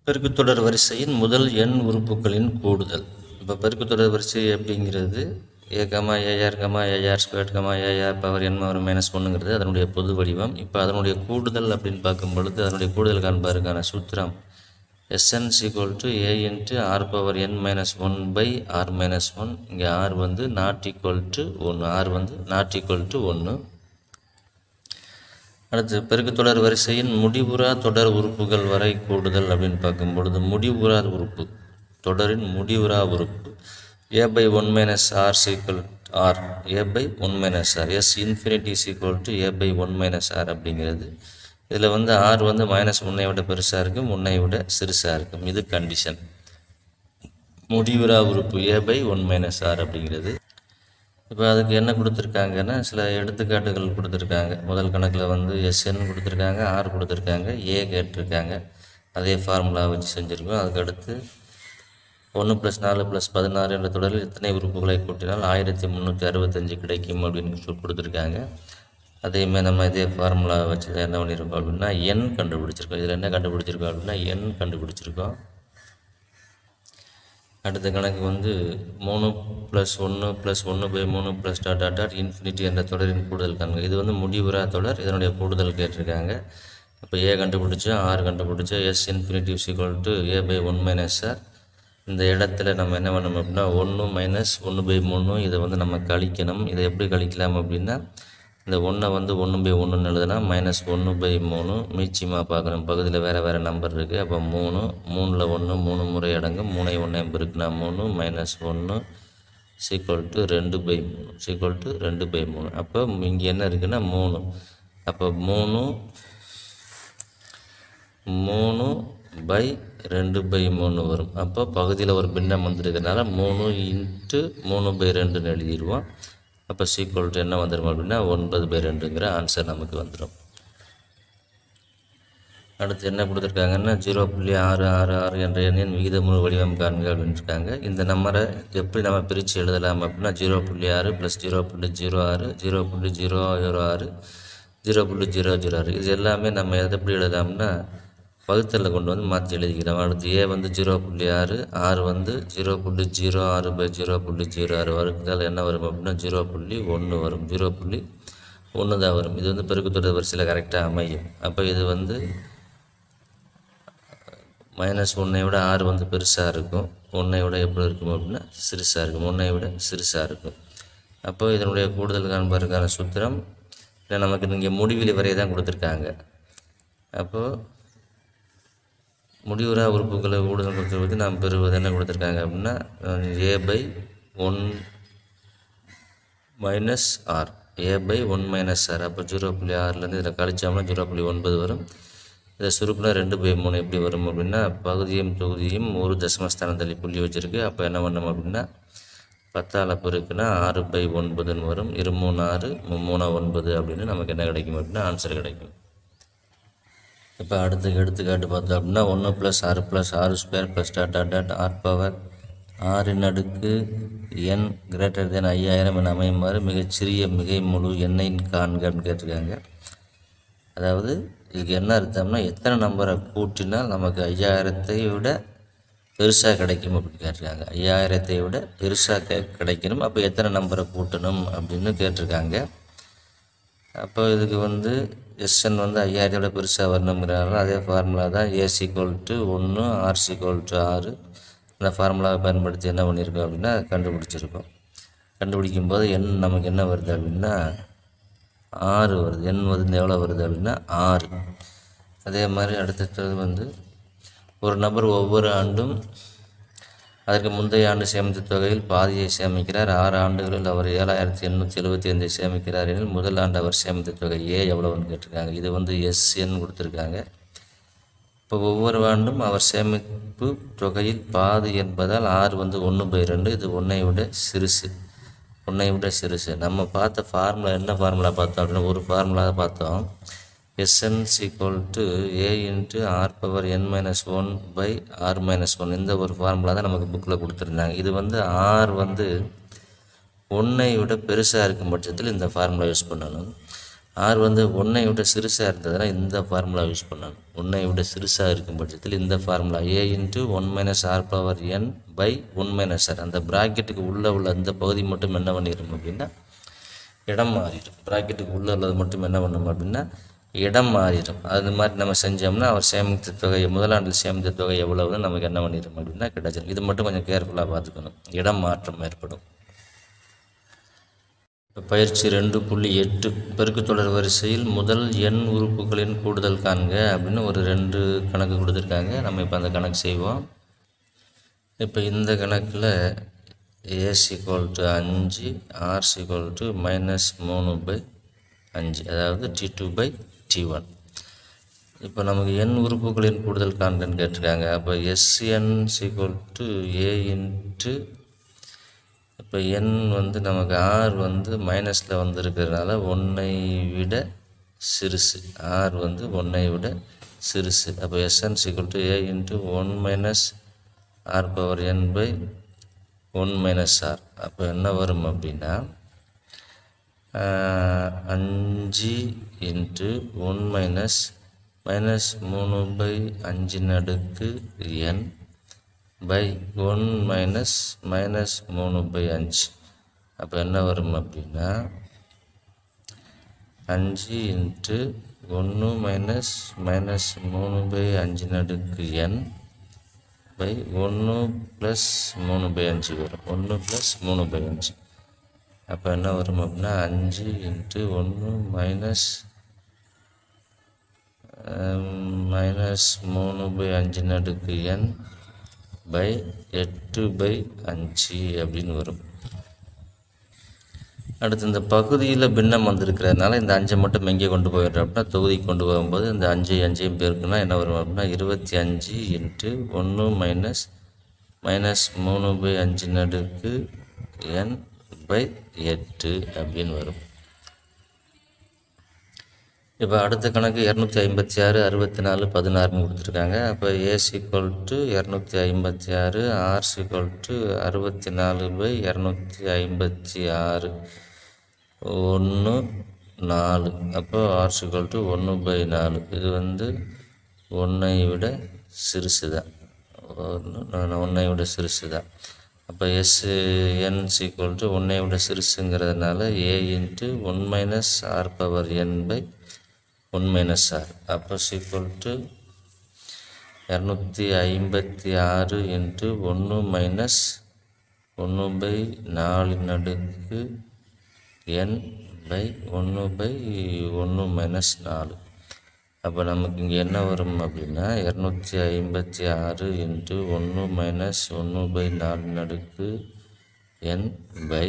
பெருக்குத்தொடர் வரிசையின் முதல் எண் உறுப்புகளின் கூடுதல் இப்போ பெருக்குத்தொடர் வரிசை அப்படிங்கிறது A comma AR comma AR square comma AR power N power minus ஒன்றுங்கிறது அதனுடைய பொது வடிவம் இப்போ அதனுடைய கூடுதல் அப்படின்னு பார்க்கும் பொழுது அதனுடைய கூடுதல் காண்பாருக்கான சூத்திரம் SN equal to A into R power N minus one by R minus one இங்கே ஆர் வந்து நாட் ஈக்குவல் டு ஒன்று ஆர் வந்து நாட் ஈக்குவல் டு ஒன்று அடுத்து பெருக்குத்தொடர் வரிசையின் முடிவுறா தொடர் உறுப்புகள் வரை கூடுதல் அப்படின்னு பார்க்கும் பொழுது முடிவுறா உறுப்பு தொடரின் முடிவுறா உறுப்பு A by one minus R equal R A by one minus R S infinity equal to A by one minus R அப்படிங்கிறது இதில் வந்து ஆர் வந்து மைனஸ் ஒன்னை விட பெருசாக இருக்கும் ஒன்னை விட சிறுசாக இருக்கும் இது கண்டிஷன் முடிவுறா உறுப்பு A by one minus R அப்படிங்கிறது இப்போ அதுக்கு என்ன கொடுத்துருக்காங்கன்னா சில எடுத்துக்காட்டுகள் கொடுத்துருக்காங்க முதல் கணக்கில் வந்து எஸ்என் கொடுத்துருக்காங்க ஆர் கொடுத்துருக்காங்க ஏ கேட்டிருக்காங்க அதே ஃபார்முலா வச்சு செஞ்சுருக்கோம் அதுக்கடுத்து ஒன்று ப்ளஸ் நாலு ப்ளஸ் பதினாறு என்ற தொடரில் எத்தனை உறுப்புகளை கூட்டினால் ஆயிரத்தி முந்நூற்றி அறுபத்தஞ்சு கிடைக்கும் அப்படின்னு சொல்லி கொடுத்துருக்காங்க அதேமாதிரி நம்ம இதே ஃபார்முலா வச்சு என்ன பண்ணியிருக்கோம் அப்படின்னா எண் கண்டுபிடிச்சிருக்கோம் இதில் என்ன கண்டுபிடிச்சிருக்கோம் அப்படின்னா எண் கண்டுபிடிச்சிருக்கோம் அடுத்த கணக்கு வந்து மூணு ப்ளஸ் ஒன்று ப்ளஸ் ஒன்று பை மூணு plus dot dot dot infinity என்ற தொடரின் கூடுதல் கணக்கு இது வந்து முடிவுறா தொடர் இதனுடைய கூடுதல் கேட்டிருக்காங்க இப்போ ஏ கண்டுபிடிச்சோம் ஆர் கண்டுபிடிச்சோம் S infinitive equal to A by one minus R இந்த இடத்துல நம்ம என்ன பண்ணணும் அப்படின்னா ஒன்று மைனஸ் ஒன்று பை மூணு இதை வந்து நம்ம கழிக்கணும் இதை எப்படி கழிக்கலாம் அப்படின்னா இந்த ஒன்றை வந்து ஒன்று பை ஒன்றுன்னு எழுதுனா மைனஸ் ஒன்று பை மூணு மீச்சியமாக பார்க்கணும் பகுதியில் வேறு வேறு நம்பர் இருக்குது அப்போ மூணு மூணில் ஒன்று மூணு முறை அடங்கும் மூணை ஒன்றே இருக்குன்னா மூணு மைனஸ் ஒன்று சீக்வல் டு ரெண்டு பை மூணு சீக்வல் டு ரெண்டு பை மூணு அப்போ இங்கே என்ன இருக்குன்னா மூணு அப்போ மூணு மூணு பை ரெண்டு பை மூணு வரும் அப்போ பகுதியில் ஒரு பின்னம் வந்துருக்கிறதுனால மூணு இன்ட்டு மூணு பை ரெண்டுன்னு எழுதிடுவோம் அப்போ சீக்வல் டு என்ன வந்துடும் அப்படின்னா ஒன்பது பை ரெண்டுங்கிற ஆன்சர் நமக்கு வந்துடும் அடுத்து என்ன கொடுத்துருக்காங்கன்னா ஜீரோ புள்ளி ஆறு ஆறு ஆறு என்ற எண்ணின் விகிதமுழு வடிவம் காண்க அப்படின்னு இருக்காங்க இந்த நம்பரை எப்படி நம்ம பிரித்து எழுதலாம் அப்படின்னா ஜீரோ புள்ளி ஆறு ப்ளஸ் ஜீரோ புள்ளி ஜீரோ ஆறு ஜீரோ புள்ளி ஜீரோ ஜீரோ ஆறு ஜீரோ புள்ளி ஜீரோ ஜீரோ ஆறு இது எல்லாமே நம்ம எதை எப்படி எழுதலாம்னா வகுத்தலில் கொண்டு வந்து மாற்றி எழுதிக்கிறோம் அடுத்து ஏ வந்து ஜீரோ புள்ளி ஆறு ஆறு வந்து ஜீரோ புள்ளி ஜீரோ ஆறு பை ஜீரோ புள்ளி ஜீரோ ஆறு வகுத்தால் என்ன வரும் அப்படின்னா ஜீரோ புள்ளி ஒன்று வரும் ஜீரோ புள்ளி ஒன்று தான் வரும் இது வந்து பெருக்குத்தொடர் வரிசையில் கரெக்டாக அமையும் அப்போ இது வந்து மைனஸ் ஒன்றை விட ஆறு வந்து பெருசாக இருக்கும் ஒன்றை விட எப்படி இருக்கும் அப்படின்னா சிறுசாக இருக்கும் ஒன்றை விட சிறுசாக இருக்கும் அப்போ இதனுடைய கூடுதல் காண்பதற்கான சூத்திரம் இல்லை நமக்கு இங்கே முடிவிலி வரை தான் கொடுத்துருக்காங்க அப்போது முடிவுறா உறுப்புகளை கூடுதல் கொடுத்துருவது நாம் பெறுவது என்ன கொடுத்துருக்காங்க அப்படின்னா A by one minus R A by one minus R அப்போ ஜீரோ புள்ளி ஆறுலேருந்து இதில் கழிச்சோம்னா ஜீரோ புள்ளி ஒன்பது வரும் இதை சுருக்குனா ரெண்டு பை மூணு எப்படி வரும் அப்படின்னா பகுதியும் தொகுதியும் ஒரு தசமஸ்தானம் தள்ளி புள்ளி வச்சுருக்கு அப்போ என்ன பண்ணணும் அப்படின்னா பத்தால் பெருக்குன்னா ஆறு பை ஒன்பதுன்னு வரும் இரு மூணு ஆறு மூணு ஒன்பது அப்படின்னு நமக்கு என்ன கிடைக்கும் அப்படின்னா ஆன்சர் கிடைக்கும் இப்போ அடுத்து எடுத்துக்காட்டு பார்த்தோம் அப்படின்னா ஒன்று ப்ளஸ் ஆறு ப்ளஸ் ஆறு square plus dot dot dot R power ஆறின் அடுக்கு என் கிரேட்டர் தென் ஐயாயிரம் என அமையுமாறு மிகச்சிறிய மிகை முழு எண்ணின் காண்க அப்படின்னு கேட்டிருக்காங்க அதாவது இதுக்கு என்ன அர்த்தம்னா எத்தனை நம்பரை கூட்டினால் நமக்கு ஐயாயிரத்தை விட பெருசாக கிடைக்கும் அப்படின்னு கேட்டிருக்காங்க ஐயாயிரத்தை விட பெருசாக கிடைக்கணும் அப்போ எத்தனை நம்பரை கூட்டணும் அப்படின்னு கேட்டிருக்காங்க அப்போ இதுக்கு வந்து எஸ்என் வந்து ஐயாயிரத்தை விட பெருசாக வரணுங்கிறாங்க அதே ஃபார்முலா தான் ஏசிக்வல் டு ஒன்று ஆர்சிக்வல் டு ஆறு அந்த ஃபார்முலாவை பயன்படுத்தி என்ன பண்ணியிருக்கோம் அப்படின்னா கண்டுபிடிச்சிருக்கோம் கண்டுபிடிக்கும் போது எண் நமக்கு என்ன வருது அப்படின்னா ஆறு வருது எண் வந்து எவ்வளோ வருது அப்படின்னா ஆறு அதே மாதிரி அடுத்தது வந்து ஒரு நபர் ஒவ்வொரு ஆண்டும் அதற்கு முந்தைய ஆண்டு சேமித்த தொகையில் பாதியை சேமிக்கிறார் ஆறு ஆண்டுகளில் அவர் ஏழாயிரத்தி எண்ணூற்றி எழுபத்தி ஐந்தை சேமிக்கிறார் எனில் முதல் ஆண்டு அவர் சேமித்த தொகை ஏ எவ்வளோன்னு கேட்டிருக்காங்க இது வந்து எஸ்என் கொடுத்துருக்காங்க இப்போ ஒவ்வொரு ஆண்டும் அவர் சேமிப்பு தொகையில் பாதி என்பதால் ஆறு வந்து ஒன்று பை ரெண்டு இது ஒன்றை விட சிறுசு ஒன்றை விட சிறுசு நம்ம பார்த்த ஃபார்முலா என்ன ஃபார்முலா பார்த்தோம் அப்படின்னா ஒரு ஃபார்முலா பார்த்தோம் SN equal to A into R power N minus one by R minus one இந்த ஒரு ஃபார்முலா தான் நமக்கு புக்கில் கொடுத்துருந்தாங்க இது வந்து ஆர் வந்து ஒன்றை விட பெருசாக இருக்கும் பட்சத்தில் இந்த ஃபார்முலா யூஸ் பண்ணணும் ஆர் வந்து ஒன்றை விட சிறுசாக இருந்ததுன்னா இந்த ஃபார்முலா யூஸ் பண்ணணும் ஒன்றை விட சிறுசாக இருக்கும் பட்சத்தில் இந்த formula A into one minus R power N by one minus R அந்த ப்ராக்கெட்டுக்கு உள்ளே உள்ள அந்த பகுதி மட்டும் என்ன பண்ணிடும் அப்படின்னா இடம் மாறிடும் ப்ராக்கெட்டுக்கு உள்ளே உள்ளது மட்டும் என்ன பண்ணணும் அப்படின்னா இடம் மாறிடும் அது மாதிரி நம்ம செஞ்சோம்னா அவர் சேமித்த தொகை முதலாண்டில் சேமித்த தொகை எவ்வளவுன்னு நமக்கு என்ன பண்ணிடும் அப்படின்னா கிடைச்சிடும் இது மட்டும் கொஞ்சம் கேர்ஃபுல்லாக பார்த்துக்கணும் இடம் மாற்றம் ஏற்படும் இப்போ பயிற்சி ரெண்டு புள்ளி எட்டு பெருக்குத்தொடர் வரிசையில் முதல் எண் உறுப்புகளின் கூடுதல் காண்க அப்படின்னு ஒரு ரெண்டு கணக்கு கொடுத்துருக்காங்க நம்ம இப்போ அந்த கணக்கு செய்வோம் இப்போ இந்த கணக்கில் ஏஸ் ஈக்குவல் டு அஞ்சு ஆர் ஈக்குவல் டு மைனஸ் மூணு பை அஞ்சு அதாவது T two by D one இப்போ நமக்கு எண் உறுப்புகளின் கூடுதல் காண்கன்னு கேட்டிருக்காங்க அப்போ SN equal to A into இப்போ எண் வந்து நமக்கு ஆர் வந்து மைனஸில் வந்திருக்கிறதுனால ஒன்றை விட சிறுசு ஆர் வந்து ஒன்றை விட சிறுசு அப்போ SN equal to A into one minus R power N by one minus R அப்போ என்ன வரும் அப்படின்னா அஞ்சு இன்ட்டு ஒன் மைனஸ் மைனஸ் மூணு பை அஞ்சு நடுக்கு N by one minus minus மூணு பை அஞ்சு அப்போ என்ன வரும் அப்படின்னா அஞ்சு இன்ட்டு ஒன்று மைனஸ் மைனஸ் மூணு பை அஞ்சு நடுக்கு என் பை ஒன்று ப்ளஸ் மூணு பை அஞ்சு வரும் ஒன்று ப்ளஸ் மூணு பை அஞ்சு அப்போ என்ன வரும் அப்படின்னா அஞ்சு இன்ட்டு ஒன்று மைனஸ் மைனஸ் மூணு பை அஞ்சு நடுக்கு என் பை எட்டு பை அஞ்சு அப்படின்னு வரும் அடுத்து இந்த பகுதியில் பின்னம் வந்திருக்கிறதுனால இந்த அஞ்சை மட்டும் எங்கே கொண்டு போயிடுறோம் அப்படின்னா தொகுதிக்கு கொண்டு போகும்போது இந்த அஞ்சு அஞ்சையும் பேருக்குன்னா என்ன வரும் அப்படின்னா இருபத்தி அஞ்சு இன்ட்டு ஒன்று மைனஸ் மைனஸ் மூணு பை அஞ்சு நடுக்கு என் பை எட்டு அப்படின்னு வரும் இப்போ அடுத்த கணக்கு இரநூத்தி ஐம்பத்தி ஆறு அறுபத்தி நாலு பதினாறுன்னு கொடுத்துருக்காங்க அப்போ ஏஸ் ஈக்குவல் டு இரநூத்தி ஐம்பத்தி ஆறு ஆர் ஈக்குவல் டு அறுபத்தி நாலு பை இரநூத்தி ஐம்பத்தி ஆறு ஒன்று நாலு அப்போ ஆர் ஈக்குவல் டு ஒன்று பை நாலு இது வந்து ஒன்றை விட சிறுசு தான் ஒன்று ஒன்றை விட சிறுசு தான் அப்போ எஸ் என் ஈக்குவல் டு ஒன்றை விட சிறுசுங்கிறதுனால A into one minus R power N by one minus R அப்போ சீக்குவல் டு இரநூத்தி ஐம்பத்தி ஆறு இன்ட்டு ஒன்று மைனஸ் ஒன்று பை நாலு நடுக்கு என் பை ஒன்று பை ஒன்று மைனஸ் நாலு அப்போ நமக்கு இங்கே என்ன வரும் அப்படின்னா இரநூத்தி ஐம்பத்தி ஆறு இன்ட்டு ஒன்று மைனஸ் ஒன்று பை நாலு நடுக்கு என் பை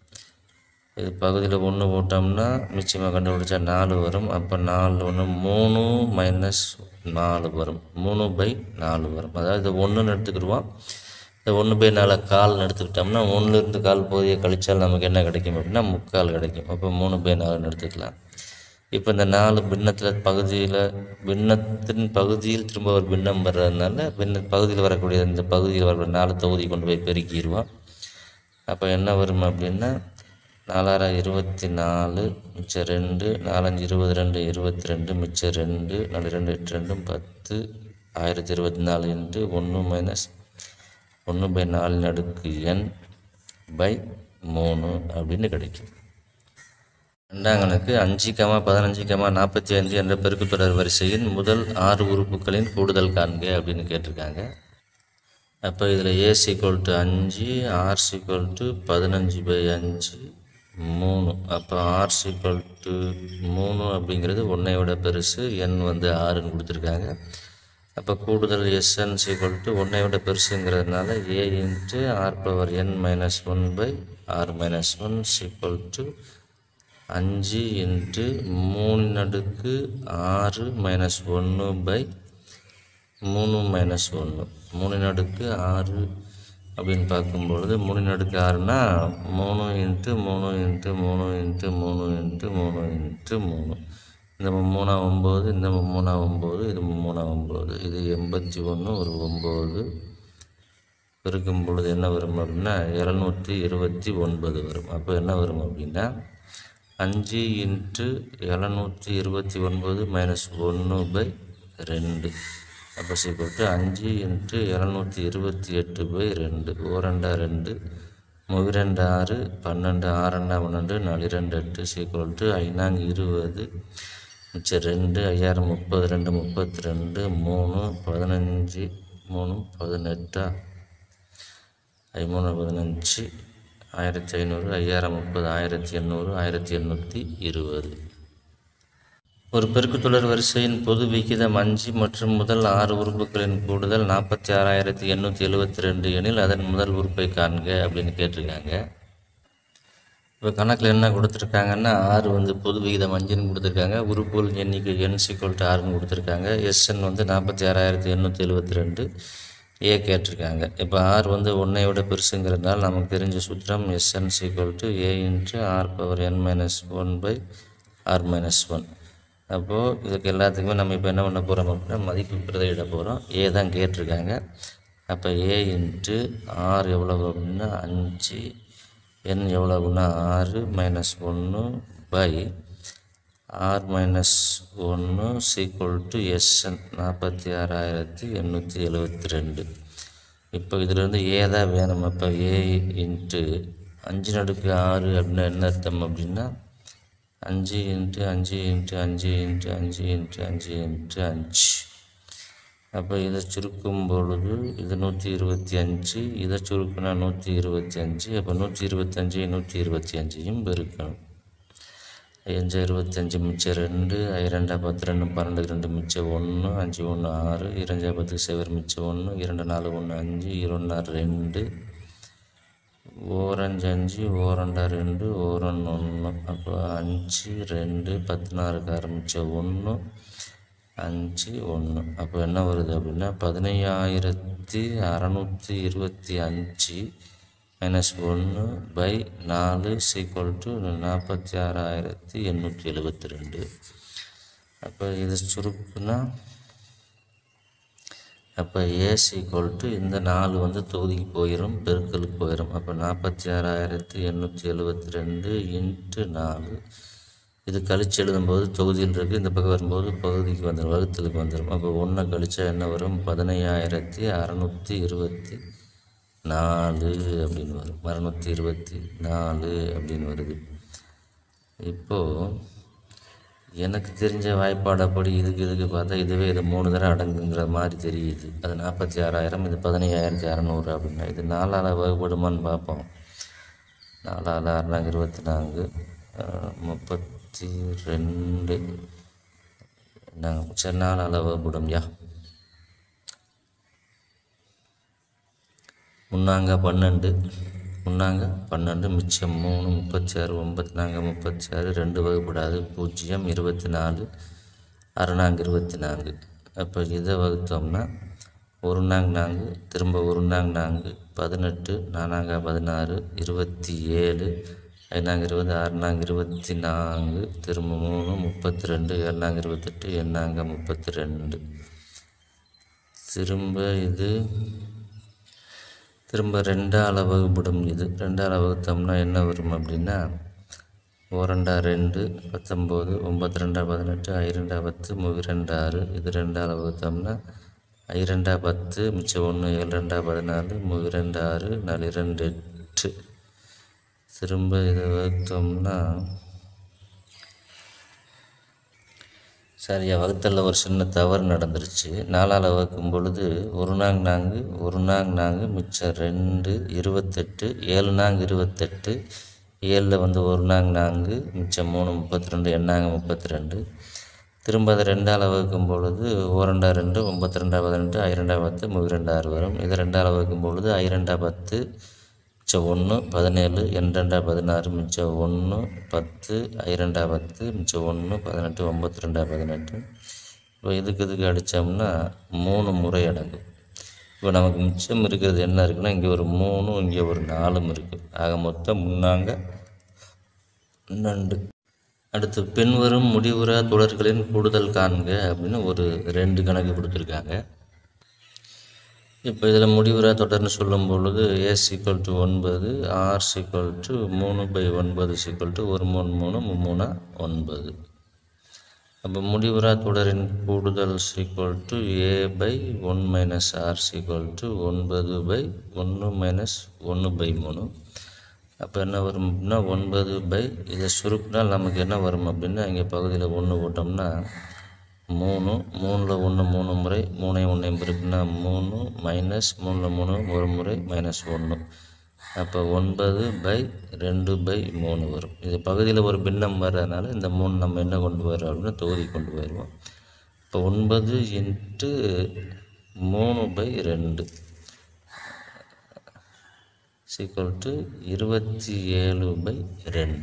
இது பகுதியில் ஒன்று போட்டோம்னா நிச்சயமாக கண்டுபிடிச்சா நாலு வரும் அப்போ நாலு ஒன்று மூணு மைனஸ் நாலு வரும் மூணு பை நாலு வரும் அதாவது இது ஒன்றுன்னு எடுத்துக்கிடுவோம் இந்த ஒன்று பை நாலு கால்னு எடுத்துக்கிட்டோம்னா ஒன்றுலேருந்து கால் பகுதியை கழிச்சால் நமக்கு என்ன கிடைக்கும் அப்படின்னா முக்கால் கிடைக்கும் அப்போ மூணு பை நாலுன்னு எடுத்துக்கலாம் இப்போ இந்த நாலு பின்னத்தில் பகுதியில் பின்னத்தின் பகுதியில் திரும்ப ஒரு பின்னம் வர்றதுனால பின்ன பகுதியில் வரக்கூடிய இந்த பகுதியில் வரக்கூடிய நாலு தொகுதி கொண்டு போய் பெருக்கிடுவோம் அப்போ என்ன வரும் அப்படின்னா நாலாயிரம் இருபத்தி நாலு மிச்சம் ரெண்டு நாலஞ்சு இருபது ரெண்டு இருபத்தி ரெண்டு மிச்சம் ரெண்டு நாலு ரெண்டு எட்டு ரெண்டும் பத்து ஆயிரத்தி இருபத்தி நாலு இன்ட்டு ஒன்று மைனஸ் ஒன்று பை நாலு நடுக்கு என் பை மூணு அப்படின்னு கிடைக்கும் ரெண்டாம் கணக்கு அஞ்சு கமா பதினஞ்சு கமா நாற்பத்தி அஞ்சு என்ற பெருக்குத்தொடர் வரிசையின் முதல் ஆறு உறுப்புகளின் கூடுதல் காண்க அப்படின்னு கேட்டிருக்காங்க அப்போ இதில் ஏ சீக்வல் டு அஞ்சு ஆர் சீக்வல் டு பதினஞ்சு பை அஞ்சு மூணு அப்போ ஆர் சீக்வல் டு மூணு அப்படிங்கிறது ஒன்றை விட பெருசு என் வந்து ஆறுன்னு கொடுத்துருக்காங்க அப்போ கூடுதல் எஸ்என் சீக்வல் டு ஒன்றை விட பெருசுங்கிறதுனால a into R power N minus one by R minus one equal to அஞ்சு இன்ட்டு மூணு நடுக்கு ஆறு மைனஸ் ஒன்று பை மூணு மைனஸ் ஒன்று மூணு நடுக்கு ஆறு அப்படின்னு பார்க்கும்பொழுது மூணு நடுக்கு ஆறுனா மூணு இன்ட்டு மூணு இன்ட்டு மூணு இன்ட்டு மூணு இன்ட்டு மூணு இன்ட்டு மூணு இந்த மூணா ஒம்பது இந்த மூணா ஒம்பது இது மூணா ஒம்பது இது எண்பத்தி ஒன்று ஒரு ஒம்பது பெருக்கும் பொழுது என்ன வரும் அப்படின்னா இரநூத்தி இருபத்தி ஒன்பது வரும் அப்போ என்ன வரும் அப்படின்னா அஞ்சு இன்ட்டு எழுநூற்றி இருபத்தி ஒன்பது மைனஸ் ஒன்று பை ரெண்டு அப்போ சீக்கிரம் அஞ்சு இன்ட்டு எழுநூற்றி இருபத்தி எட்டு பை ரெண்டு ஓரெண்டா ரெண்டு மூவி ரெண்டு ஆறு பன்னெண்டு ஆறெண்டா பன்னெண்டு நாலு ரெண்டு எட்டு சீக்கிரம் டு ஐநாங்க இருபது மிச்சம் ரெண்டு ஐயாயிரம் முப்பது ரெண்டு முப்பத்தி ரெண்டு மூணு பதினஞ்சு மூணு பதினெட்டா ஐமூணு பதினஞ்சு ஆயிரத்தி ஐநூறு ஐயாயிரம் முப்பது ஆயிரத்தி எண்ணூறு ஆயிரத்தி எண்ணூற்றி இருபது ஒரு பெருக்குத்தொடர் வரிசையின் பொது விகிதம் அஞ்சு மற்றும் முதல் ஆறு உறுப்புகளின் கூடுதல் நாற்பத்தி ஆறாயிரத்தி எண்ணூற்றி எழுபத்தி ரெண்டு எனில் அதன் முதல் உறுப்பை காண்க அப்படின்னு கேட்டிருக்காங்க இப்போ கணக்கில் என்ன கொடுத்துருக்காங்கன்னா ஆறு வந்து பொது விகிதம் அஞ்சுன்னு கொடுத்துருக்காங்க உறுப்புகள் எண்ணிக்கை என் சிக்வல் டு ஆறுன்னு கொடுத்துருக்காங்க எஸ்என் வந்து நாற்பத்தி ஆறாயிரத்தி எண்ணூற்றி எழுபத்தி ரெண்டு ஏ கேட்டிருக்காங்க இப்போ ஆர் வந்து ஒன்றை விட பெருசுங்கிறதுனால நமக்கு தெரிஞ்ச சூத்திரம் SN equal to A into R power N minus one by R minus one அப்போது இதுக்கு எல்லாத்துக்குமே நம்ம இப்போ என்ன பண்ண போகிறோம் அப்படின்னா மதிப்பு பிரதியிட போகிறோம் ஏ தான் கேட்டிருக்காங்க அப்போ ஏ இன்ட்டு ஆர் எவ்வளவு அப்படின்னா அஞ்சு என் எவ்வளவுன்னா ஆறு மைனஸ் ஒன்று பை ஆர் மைனஸ் ஒன்று சீக்குவல் டு எஸ்என் நாற்பத்தி ஆறாயிரத்தி எண்ணூற்றி எழுபத்தி ரெண்டு இப்போ இதிலேருந்து ஏ தான் வேணும் அப்போ ஏ இன்ட்டு அஞ்சு நடுக்கு ஆறு அப்படின்னா என்ன அர்த்தம் அப்படின்னா அஞ்சு இன்ட்டு அஞ்சு இன்ட்டு அஞ்சு இன்ட்டு அஞ்சு இன்ட்டு அஞ்சு இன்ட்டு அஞ்சு அப்போ இதை சுருக்கும் பொழுது இது நூற்றி இருபத்தி அஞ்சு இதை சுருக்குனா நூற்றி இருபத்தி அஞ்சு அப்போ நூற்றி இருபத்தஞ்சு நூற்றி இருபத்தி அஞ்சையும் பெருக்கணும் அஞ்சு இருபத்தஞ்சு மிச்சம் ரெண்டு ரெண்டா பத்து ரெண்டு பன்னெண்டு ரெண்டு மிச்சம் ஒன்று அஞ்சு ஒன்று ஆறு இரஞ்சா பத்து செவர் மிச்சம் ஒன்று இரண்டு நாலு ஒன்று அஞ்சு இரொன்னா ரெண்டு ஓரஞ்சு அஞ்சு ஓரண்டா ரெண்டு ஓரொன்று ஒன்று அப்போ அஞ்சு ரெண்டு பத்து நாலுக்கு ஆரம்பித்த ஒன்று அஞ்சு ஒன்று அப்போ என்ன வருது அப்படின்னா பதினையாயிரத்தி அறநூற்றி இருபத்தி அஞ்சு மைனஸ் ஒன்று பை நாலு சீக்வல் டு நாற்பத்தி ஆறாயிரத்தி எண்ணூற்றி எழுபத்தி ரெண்டு அப்போ இது சுருக்குன்னா அப்போ ஏஸ் ஈக்குவல் டு இந்த நாலு வந்து தொகுதிக்கு போயிடும் பெருக்கலுக்கு போயிடும் அப்போ நாற்பத்தி ஆறாயிரத்தி எண்ணூற்றி எழுபத்தி ரெண்டு இன்ட்டு நாலு இது கழிச்சு எழுதும்போது தொகுதியில் இருக்குது இந்த பக்கம் வரும்போது பகுதிக்கு வந்துடும் வகுத்தலுக்கு வந்துடும் அப்போ ஒன்றை கழிச்சா என்ன வரும் பதினையாயிரத்தி அறநூற்றி இருபத்தி நாலு அப்படின்னு வரும் அறநூற்றி இருபத்தி நாலு அப்படின்னு வருது இப்போது எனக்கு தெரிஞ்ச வாய்ப்பாடப்படி இதுக்கு இதுக்கு பார்த்தா இதுவே இது மூணு தடவை அடங்குங்கிற மாதிரி தெரியுது அது நாற்பத்தி ஆறாயிரம் இது பதினையாயிரத்தி அறநூறு அப்படின்னா இது நாலால் வகுப்படுமான்னு பார்ப்போம் நாலால் அறுநாங்க இருபத்தி நான்கு அஹ், முப்பத்தி ரெண்டு நாங்கள் சரி நாலால் வகுப்படும் யா முன்னாங்க பன்னெண்டு முன்னாங்க பன்னெண்டு மிச்சம் மூணு முப்பத்தி ஆறு ஒம்பத்தி நாங்க முப்பத்தி ஆறு ரெண்டு வகுப்படாது பூஜ்ஜியம் இருபத்தி நாலு அறுநாங்க இருபத்தி நான்கு அப்போ இதை வகுத்தோம்னா ஒரு நாங்க நான்கு திரும்ப ஒரு நாங்க நான்கு பதினெட்டு நானாங்க பதினாறு இருபத்தி ஏழு ஐநாங்க இருபது ஆறுநாங்க இருபத்தி நான்கு திரும்ப மூணு முப்பத்தி ரெண்டு ஏழாங்க இருபத்தெட்டு எண்ணாங்க முப்பத்தி ரெண்டு திரும்ப இது திரும்ப ரெண்டால் வகுப்படும் இது ரெண்டால் வகுத்தோம்னா என்ன வரும் அப்படின்னா ஓரெண்டா ரெண்டு பத்தொம்போது ஒம்பத்தி ரெண்டா பதினெட்டு ஐ ரெண்டா பத்து மூவி ரெண்டு ஆறு இது ரெண்டால் வகுத்தோம்னா ஐ ரெண்டா பத்து மிச்சம் ஒன்று ஏழு ரெண்டா பதினாலு மூவி ரெண்டு ஆறு நாலு ரெண்டு எட்டு திரும்ப இதை வகுத்தோம்னா சரியா வகுத்தலில் ஒரு சின்ன தவறு நடந்துருச்சு நாலால் வகுக்கும் பொழுது ஒரு நாங் நான்கு ஒரு நாங் நான்கு மிச்சம் ரெண்டு இருபத்தெட்டு ஏழு நாங் இருபத்தெட்டு ஏழில் வந்து ஒரு நாங் நான்கு மிச்சம் மூணு முப்பத்தி ரெண்டு எண்ணாங்க முப்பத்தி ரெண்டு திரும்ப அதை ரெண்டால் வகுக்கும் பொழுது ஓரெண்டா ரெண்டு ஒம்பத்தி ரெண்டா பதினெட்டு ஐ ரெண்டா பத்து மூவி ரெண்டா ஆறு வரும் இதை ரெண்டால் வகுக்கும் பொழுது ஐ ரெண்டா பத்து மிச்சம் ஒன்று பதினேழு என் ரெண்டா பதினாறு மிச்சம் ஒன்று பத்து ஐ ரெண்டா பத்து மிச்சம் ஒன்று பதினெட்டு ஒம்பத்தி ரெண்டா பதினெட்டு இப்போ இதுக்கு இதுக்கு அடித்தோம்னா மூணு முறை அடங்கும் இப்போ நமக்கு மிச்சம் இருக்கிறது என்ன இருக்குன்னா இங்கே ஒரு மூணும் இங்கே ஒரு நாலும் இருக்குது ஆக மொத்தம் முன்னாங்க பன்னெண்டு அடுத்து பின்வரும் முடிவுறா தொடர்களின் கூடுதல் காண்க அப்படின்னு ஒரு ரெண்டு கணக்கு கொடுத்துருக்காங்க இப்போ இதில் முடிவுறா தொடர்னு சொல்லும் பொழுது ஏ சீக்வல் டு ஒன்பது ஆர் சீக்வல் டு மூணு பை ஒன்பது சீக்வல் டு ஒரு மூணு மூணு மும்மூணா ஒன்பது அப்போ முடிவுறா தொடரின் கூடுதல் equal to A by one minus R equal to ஒன்பது பை ஒன்று மைனஸ் ஒன்று பை மூணு அப்போ என்ன வரும் அப்படின்னா ஒன்பது பை இதை சுருக்கினால் நமக்கு என்ன வரும் அப்படின்னா இங்கே பகுதியில் ஒன்று போட்டோம்னா மூணு மூணில் ஒன்று மூணு முறை மூணையும் ஒன்றையும் பெருக்குன்னா மூணு மைனஸ் மூணில் மூணு ஒரு முறை மைனஸ் ஒன்று அப்போ ஒன்பது பை ரெண்டு பை மூணு வரும் இது பகுதியில் ஒரு பின்னம் வர்றதுனால இந்த மூணு நம்ம என்ன கொண்டு வரோம் அப்படின்னா தொகுதி கொண்டு போயிடுவோம் இப்போ ஒன்பது இன்ட்டு மூணு பை ரெண்டு சீக்வல் டு இருபத்தி ஏழு பை ரெண்டு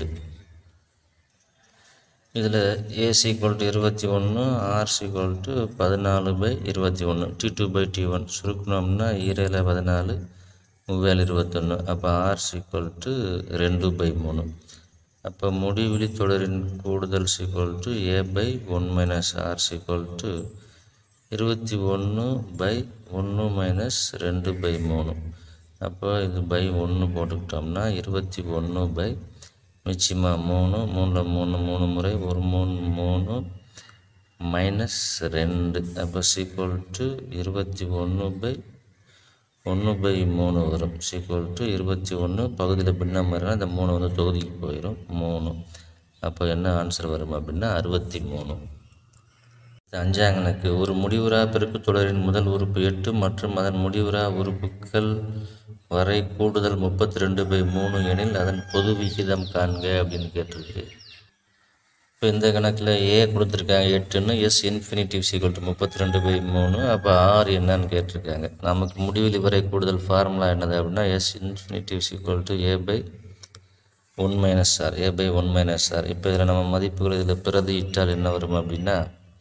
இதில் ஏ சீக்வல் டு இருபத்தி ஒன்று ஆர் சீக்வல் டு பதினாலு பை இருபத்தி ஒன்று t two by D one சுருக்கணும்னா ஈரேல பதினாலு மூவேல் இருபத்தொன்று அப்போ ஆர் சீக்வல் டு ரெண்டு பை மூணு அப்போ முடிவிலி தொடரின் கூடுதல் equal to A by one minus R equal to இருபத்தி ஒன்று பை ஒன்று மைனஸ் ரெண்டு பை மூணு அப்போ இது பை ஒன்று போட்டுக்கிட்டோம்னா இருபத்தி ஒன்று பை மிச்சமாக மூணு மூணில் மூணு மூணு முறை ஒரு மூணு மூணு மைனஸ் ரெண்டு அப்போ சீக்வல் டு இருபத்தி ஒன்று பை ஒன்று பை மூணு வரும் சீக்வல் டு இருபத்தி ஒன்று பகுதியில் பின்னம் வரனா இந்த மூணு வந்து தொகுதிக்கு போயிடும் மூணு அப்போ என்ன ஆன்சர் வரும் அப்படின்னா அறுபத்தி மூணு அஞ்சாம் கணக்கு ஒரு முடிவுறா பெருக்கு தொடரின் முதல் உறுப்பு எட்டு மற்றும் அதன் முடிவுறா உறுப்புகள் வரை கூடுதல் முப்பத்தி ரெண்டு பை மூணு எனில் அதன் பொது விகிதம் காண்க அப்படின்னு கேட்டிருக்கு இப்போ இந்த கணக்கில் ஏ கொடுத்துருக்காங்க எட்டுன்னு எஸ் இன்ஃபினிட்டிவ் சீக்வல் டு முப்பத்தி ரெண்டு பை மூணு அப்போ ஆர் என்னன்னு கேட்டிருக்காங்க நமக்கு முடிவில் வரை கூடுதல் ஃபார்முலா என்னது அப்படின்னா s infinitive equal to A by one minus R A by one minus r இப்போ இதில் நம்ம மதிப்புகள் இதில் பிரதியிட்டால் என்ன வரும் அப்படின்னா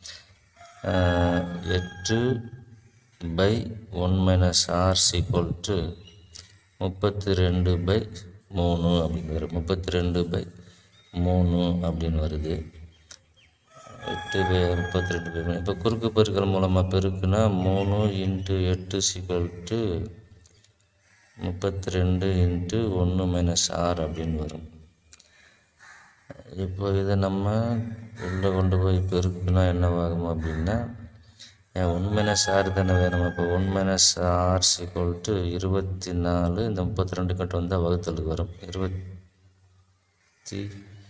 எட்டு by one minus R equal to முப்பத்தி ரெண்டு பை மூணு அப்படின்னு வரும் முப்பத்தி ரெண்டு பை மூணு அப்படின்னு வருது எட்டு பை முப்பத்தி ரெண்டு பை மூணு இப்போ குறுக்கு பெருக்கல் மூலமாக பெருக்குனா மூணு இன்ட்டு எட்டு சீக்வல் டு முப்பத்தி ரெண்டு இன்ட்டு ஒன்று மைனஸ் ஆறு அப்படின்னு வரும் இப்போ இதை நம்ம உள்ளே கொண்டு போய் பெருக்குனா என்னவாகும் அப்படின்னா ஒன் மைனஸ் ஆறு தானே வேணும் அப்போ one minus R equal to இருபத்தி நாலு இந்த முப்பத்தி ரெண்டு கட்டு வந்தால் வகுத்தலுக்கு வரும் இருபத்தி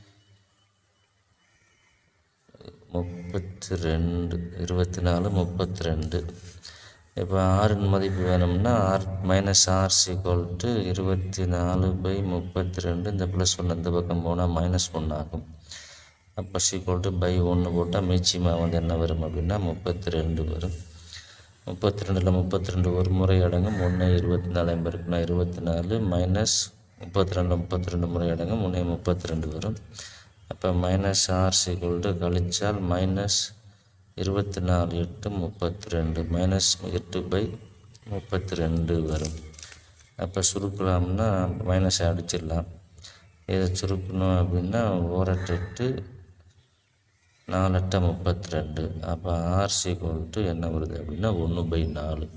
முப்பத்தி ரெண்டு இருபத்தி நாலு முப்பத்தி ரெண்டு இப்போ ஆறின் மதிப்பு வேணும்னா r minus R equal to இருபத்தி நாலு பை முப்பத்தி ரெண்டு இந்த ப்ளஸ் ஒன்று இந்த பக்கம் போனால் மைனஸ் ஒன்று ஆகும் அப்போ சீக்வல் டு பை ஒன்று போட்டால் மீச்சியமாக வந்து என்ன வரும் அப்படின்னா முப்பத்தி ரெண்டு வரும் முப்பத்தி ரெண்டில் முப்பத்தி ரெண்டு ஒரு முறை அடங்கும் ஒன்று இருபத்தி நாலு பெருக்குனா இருபத்தி நாலு மைனஸ் முப்பத்தி ரெண்டு முப்பத்தி ரெண்டு முறை அடங்கும் ஒன்று முப்பத்தி ரெண்டு வரும் அப்போ மைனஸ் ஆர் சீக்வல் டு கழிச்சால் மைனஸ் இருபத்தி நாலு எட்டு முப்பத்தி ரெண்டு மைனஸ் எட்டு பை முப்பத்தி ரெண்டு வரும் அப்போ சுருக்கலாம்னா மைனஸ் அடிச்சிடலாம் இதை சுருக்கணும் அப்படின்னா ஓரட்டெட்டு நாலெட்டா முப்பத்தி ரெண்டு அப்போ ஆர் சீக்வல் டு என்ன வருது அப்படின்னா ஒன்று பை நாலு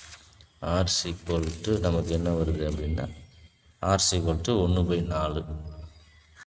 ஆர் சீக்வல் டு நமக்கு என்ன வருது அப்படின்னா ஆர் சீக்வல் டு ஒன்று பை நாலு